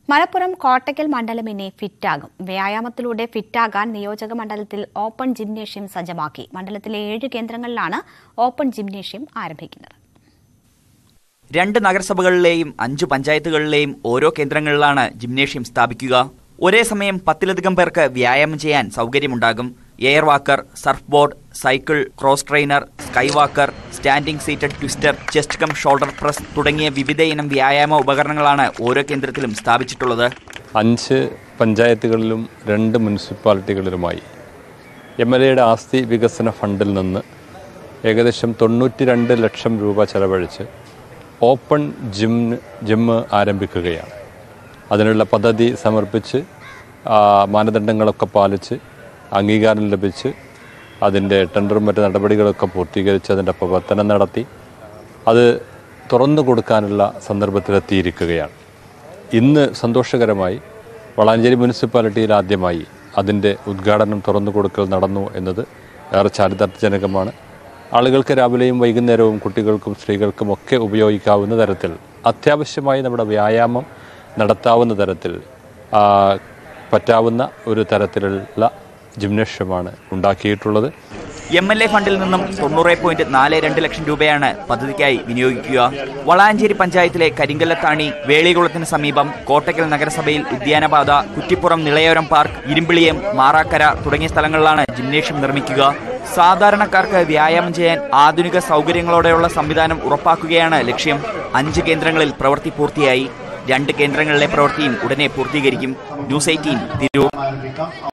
മലപ്പുറം കോട്ടയ്ക്കൽ മണ്ഡലം ഇനി ഫിറ്റാകും വ്യായാമത്തിലൂടെ ഫിറ്റാകാൻ നിയോജക മണ്ഡലത്തിൽ ഓപ്പൺ ജിംനേഷ്യം സജ്ജമാക്കി മണ്ഡലത്തിലെ ഏഴ് കേന്ദ്രങ്ങളിലാണ് ഓപ്പൺ ജിംനേഷ്യം ആരംഭിക്കുന്നത് രണ്ട് നഗരസഭകളിലെയും അഞ്ചു പഞ്ചായത്തുകളിലെയും ഓരോ കേന്ദ്രങ്ങളിലാണ് ജിംനേഷ്യം സ്ഥാപിക്കുക ഒരേ സമയം പത്തിലധികം പേർക്ക് വ്യായാമം ചെയ്യാൻ സൗകര്യമുണ്ടാകും air walker surf board cycle cross trainer sky walker standing seated twister chest cum shoulder press തുടങ്ങിയ വിവിധ ഇനം വ്യായാമ ഉപകരണങ്ങളാണ് ഓരോ കേന്ദ്രത്തിലും സ്ഥാപിച്ചിട്ടുള്ളത് അഞ്ച് പഞ്ചായത്തുകളിലും രണ്ട് മുനിസിപ്പാലിറ്റികളിലുമായി എം എൽ എയുടെ ആസ്തി വികസന ഫണ്ടിൽ നിന്ന് ഏകദേശം തൊണ്ണൂറ്റി രണ്ട് ലക്ഷം രൂപ ചെലവഴിച്ച് ഓപ്പൺ ജിം ജിമ്മ് ആരംഭിക്കുകയാണ് അതിനുള്ള പദ്ധതി സമർപ്പിച്ച് ആ, മാനദണ്ഡങ്ങളൊക്കെ പാലിച്ച് അംഗീകാരം ലഭിച്ച് അതിൻ്റെ ടെൻഡറും മറ്റ് നടപടികളൊക്കെ പൂർത്തീകരിച്ച് അതിൻ്റെ പ്രവർത്തനം നടത്തി അത് തുറന്നു കൊടുക്കാനുള്ള സന്ദർഭത്തിലെത്തിയിരിക്കുകയാണ് ഇന്ന് സന്തോഷകരമായി വളാഞ്ചേരി മുനിസിപ്പാലിറ്റിയിൽ ആദ്യമായി അതിൻ്റെ ഉദ്ഘാടനം തുറന്നു കൊടുക്കൽ നടന്നു എന്നത് ഏറെ ചാരിതാർത്ഥ്യജനകമാണ് ആളുകൾക്ക് രാവിലെയും വൈകുന്നേരവും കുട്ടികൾക്കും സ്ത്രീകൾക്കും ഒക്കെ ഉപയോഗിക്കാവുന്ന തരത്തിൽ അത്യാവശ്യമായി നമ്മുടെ വ്യായാമം നടത്താവുന്ന തരത്തിൽ ആ, പറ്റാവുന്ന ഒരു തരത്തിലുള്ള ജിംനേഷ്യമാണ് ഉണ്ടാക്കിയിട്ടുള്ളത് എം എൽ എ ഫണ്ടിൽ നിന്നും തൊണ്ണൂറ് പോയിന്റ് നാല് രണ്ട് ലക്ഷം രൂപയാണ് പദ്ധതിക്കായി വിനിയോഗിക്കുക വളാഞ്ചേരി പഞ്ചായത്തിലെ കരിങ്കല്ലത്താണി വേളികുളത്തിന് സമീപം കോട്ടയ്ക്കൽ നഗരസഭയിൽ ഉദ്യാനപാത കുറ്റിപ്പുറം നിളയോരം പാർക്ക് ഇരുമ്പിളിയം മാറാക്കര തുടങ്ങിയ സ്ഥലങ്ങളിലാണ് ജിംനേഷ്യം നിർമ്മിക്കുക സാധാരണക്കാർക്ക് വ്യായാമം ചെയ്യാൻ ആധുനിക സൗകര്യങ്ങളോടെയുള്ള സംവിധാനം ഉറപ്പാക്കുകയാണ് ലക്ഷ്യം അഞ്ച് കേന്ദ്രങ്ങളിൽ പ്രവൃത്തി പൂർത്തിയായി രണ്ട് കേന്ദ്രങ്ങളിലെ പ്രവൃത്തിയും ഉടനെ പൂർത്തീകരിക്കും ന്യൂസ് എയ്റ്റീൻ തിരൂർ